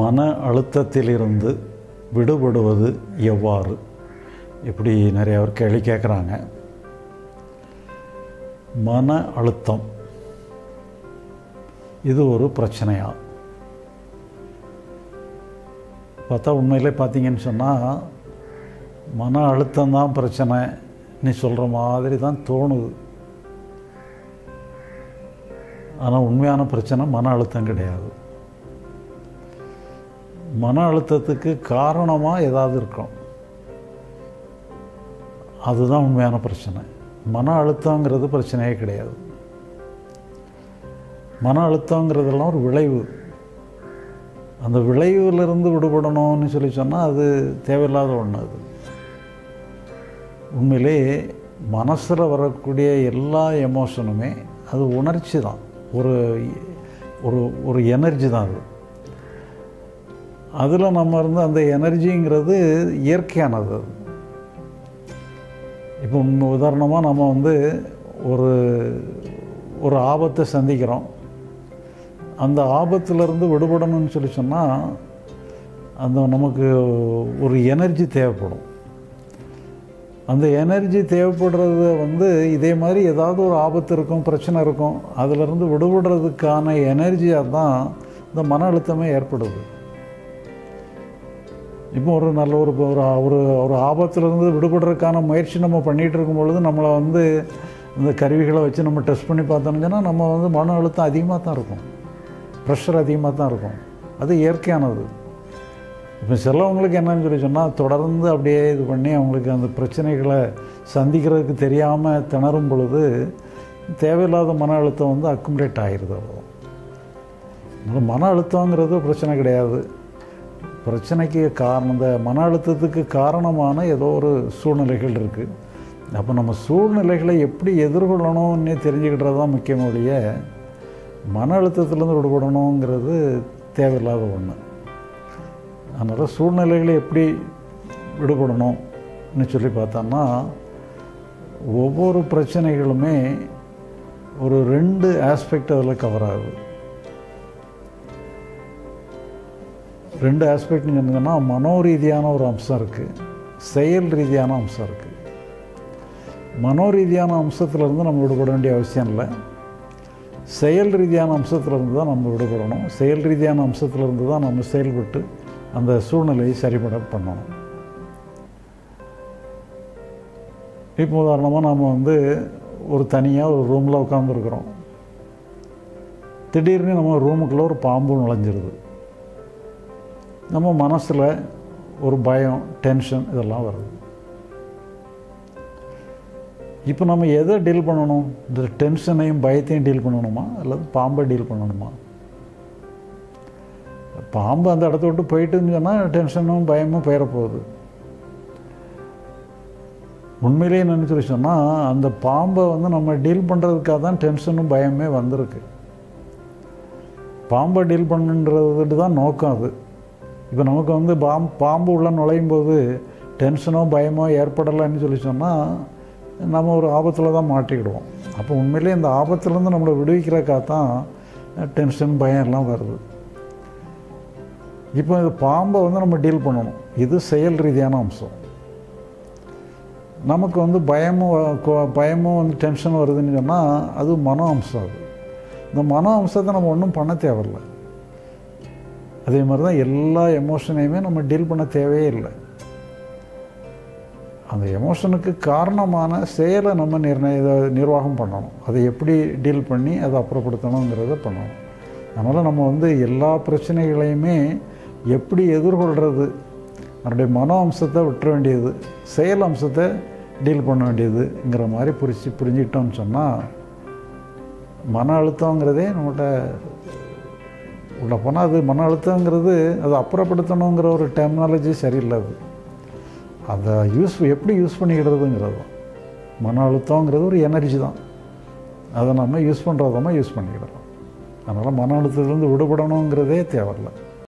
மன அழுத்தத்திலிருந்து விடுபடுவது எவ்வாறு இப்படி நிறைய பேர் கேள்வி கேட்குறாங்க மன அழுத்தம் இது ஒரு பிரச்சனையா பார்த்தா உண்மையிலே பார்த்தீங்கன்னு சொன்னால் மன அழுத்தம் தான் பிரச்சனை நீ சொல்கிற மாதிரி தான் தோணுது ஆனால் உண்மையான பிரச்சனை மன அழுத்தம் கிடையாது மன அழுத்தத்துக்கு காரணமாக ஏதாவது இருக்கும் அதுதான் உண்மையான பிரச்சனை மன அழுத்தங்கிறது பிரச்சனையே கிடையாது மன அழுத்தங்கிறதெல்லாம் ஒரு விளைவு அந்த விளைவிலிருந்து விடுபடணும்னு சொல்லி சொன்னால் அது தேவையில்லாத ஒன்று அது உண்மையிலே மனசில் வரக்கூடிய எல்லா எமோஷனுமே அது உணர்ச்சி தான் ஒரு ஒரு ஒரு எனர்ஜி தான் அது அதில் நம்ம இருந்து அந்த எனர்ஜிங்கிறது இயற்கையானது அது இப்போ உதாரணமாக நம்ம வந்து ஒரு ஒரு ஆபத்தை சந்திக்கிறோம் அந்த ஆபத்திலிருந்து விடுபடணும்னு சொல்லி சொன்னால் அந்த நமக்கு ஒரு எனர்ஜி தேவைப்படும் அந்த எனர்ஜி தேவைப்படுறது வந்து இதே மாதிரி ஏதாவது ஒரு ஆபத்து இருக்கும் பிரச்சனை இருக்கும் அதிலிருந்து விடுபடுறதுக்கான எனர்ஜியாக தான் இந்த மன அழுத்தமே ஏற்படுது இப்போ ஒரு நல்ல ஒரு ஒரு ஒரு ஒரு ஆபத்துலேருந்து விடுபடுறதுக்கான முயற்சி நம்ம பண்ணிகிட்டு இருக்கும் பொழுது நம்மளை வந்து இந்த கருவிகளை வச்சு நம்ம டெஸ்ட் பண்ணி பார்த்தோம்னா நம்ம வந்து மன அழுத்தம் அதிகமாக தான் இருக்கும் ப்ரெஷர் அதிகமாக தான் இருக்கும் அது இயற்கையானது இப்போ சிலவங்களுக்கு என்னன்னு சொல்லி சொன்னால் தொடர்ந்து அப்படியே இது பண்ணி அவங்களுக்கு அந்த பிரச்சனைகளை சந்திக்கிறதுக்கு தெரியாமல் திணறும் பொழுது தேவையில்லாத மன அழுத்தம் வந்து அக்குமுலேட் ஆகிடுது அவ்வளோ அதனால் மன அழுத்தங்கிறது பிரச்சனை கிடையாது பிரச்சனைக்கு காரணம் இந்த மன அழுத்தத்துக்கு காரணமான ஏதோ ஒரு சூழ்நிலைகள் இருக்குது அப்போ நம்ம சூழ்நிலைகளை எப்படி எதிர்கொள்ளணும்னு தெரிஞ்சுக்கிட்டது தான் முக்கியம் ஒழிய மன அழுத்தத்துலேருந்து விடுபடணுங்கிறது தேவையில்லாத ஒன்று அதனால் சூழ்நிலைகளை எப்படி விடுபடணும்னு சொல்லி பார்த்தோம்னா ஒவ்வொரு பிரச்சனைகளுமே ஒரு ரெண்டு ஆஸ்பெக்ட் அதில் கவர் ஆகுது ரெண்டு ஆஸ்பெக்ட்னு சொன்னீங்கன்னா மனோ ரீதியான ஒரு அம்சம் இருக்குது செயல் ரீதியான அம்சம் இருக்குது மனோ ரீதியான அம்சத்துலேருந்து நம்ம விடுபட வேண்டிய அவசியம் இல்லை செயல் ரீதியான அம்சத்துலேருந்து தான் நம்ம விடுபடணும் செயல் ரீதியான அம்சத்துலேருந்து தான் நம்ம செயல்பட்டு அந்த சூழ்நிலையை சரிபட பண்ணணும் இப்போ உதாரணமாக நம்ம வந்து ஒரு தனியாக ஒரு ரூமில் உட்காந்துருக்குறோம் திடீர்னு நம்ம ரூமுக்குள்ளே ஒரு பாம்பு நுழைஞ்சிருது நம்ம மனசில் ஒரு பயம் டென்ஷன் இதெல்லாம் வருது இப்போ நம்ம எதை டீல் பண்ணணும் இந்த டென்ஷனையும் பயத்தையும் டீல் பண்ணணுமா அல்லது பாம்பை டீல் பண்ணணுமா பாம்பு அந்த இடத்த விட்டு போயிட்டுன்னு சொன்னால் டென்ஷனும் பயமும் போயிடப்போகுது உண்மையிலேயே என்னன்னு சொல்லி சொன்னால் அந்த பாம்பை வந்து நம்ம டீல் பண்ணுறதுக்காக தான் டென்ஷனும் பயமே வந்திருக்கு பாம்பை டீல் பண்ணுன்றது தான் நோக்கம் அது இப்போ நமக்கு வந்து பாம் பாம்பு உள்ள நுழையும் போது டென்ஷனோ பயமோ ஏற்படலைன்னு சொல்லி சொன்னால் நம்ம ஒரு ஆபத்தில் தான் மாட்டிக்கிடுவோம் அப்போ உண்மையிலே இந்த ஆபத்துலேருந்து நம்மளை விடுவிக்கிறக்காக தான் டென்ஷன் பயம் எல்லாம் வருது இப்போ இது பாம்பை வந்து நம்ம டீல் பண்ணணும் இது செயல் ரீதியான அம்சம் நமக்கு வந்து பயமும் பயமும் வந்து டென்ஷன் வருதுன்னு சொன்னால் அது மன அம்சம் அது இந்த மன அம்சத்தை நம்ம ஒன்றும் பண்ண தேவையில்லை அதே மாதிரி தான் எல்லா எமோஷனையுமே நம்ம டீல் பண்ண தேவையே இல்லை அந்த எமோஷனுக்கு காரணமான செயலை நம்ம நிர்ணய நிர்வாகம் பண்ணணும் அதை எப்படி டீல் பண்ணி அதை அப்புறப்படுத்தணுங்கிறத பண்ணணும் அதனால் நம்ம வந்து எல்லா பிரச்சனைகளையுமே எப்படி எதிர்கொள்கிறது நம்முடைய மனோ அம்சத்தை விட்டுற வேண்டியது செயல் அம்சத்தை டீல் பண்ண வேண்டியதுங்கிற மாதிரி புரிச்சு புரிஞ்சுக்கிட்டோம்னு சொன்னால் மன அழுத்தங்கிறதே நம்மகிட்ட உள்ள போனால் அது மன அழுத்தங்கிறது அதை அப்புறப்படுத்தணுங்கிற ஒரு டெக்னாலஜி சரியில்லை அது அதை யூஸ் எப்படி யூஸ் பண்ணிக்கிடுறதுங்கிறது தான் மன அழுத்தங்கிறது ஒரு எனர்ஜி தான் அதை நம்ம யூஸ் பண்ணுறதமா யூஸ் பண்ணிக்கிடலாம் அதனால் மன அழுத்தத்துலேருந்து விடுபடணுங்கிறதே தேவையில்லை